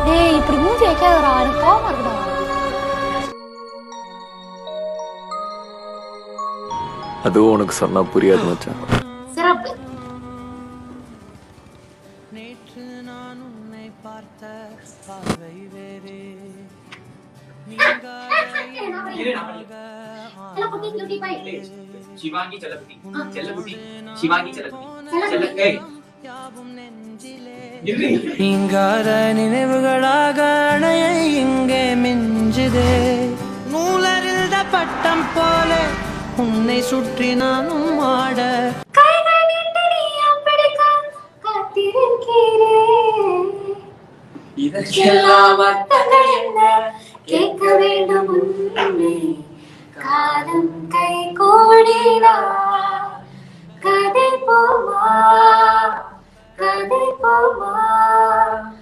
டேய் இப்படி மூஞ்சி வைக்காதடா எனக்கு கோவமா இருக்குடா அதுவும் உனக்கு சொன்னா புரியாது மச்சான் சிறப்பு சிவாங்கி செல்லக்குட்டி செல்லக்குட்டி சிவாங்கி செல்லக்குட்டி செல்ல ஏய் இரு. நீங்காத நினைவுகளாக அணைய இங்கே மிஞ்சுதே நூலறிந்த பட்டம் போல உன்னை சுற்றி நானும் ஆட கைகள் நீட்டு நீயும் பிடிக்க காத்திருக்கிறேன் இதற்கெல்லாம் அர்த்தங்கள் என்ன கேட்க வேண்டும் உன்னை காலம் கை கூடினா கதை போமா கதை போமா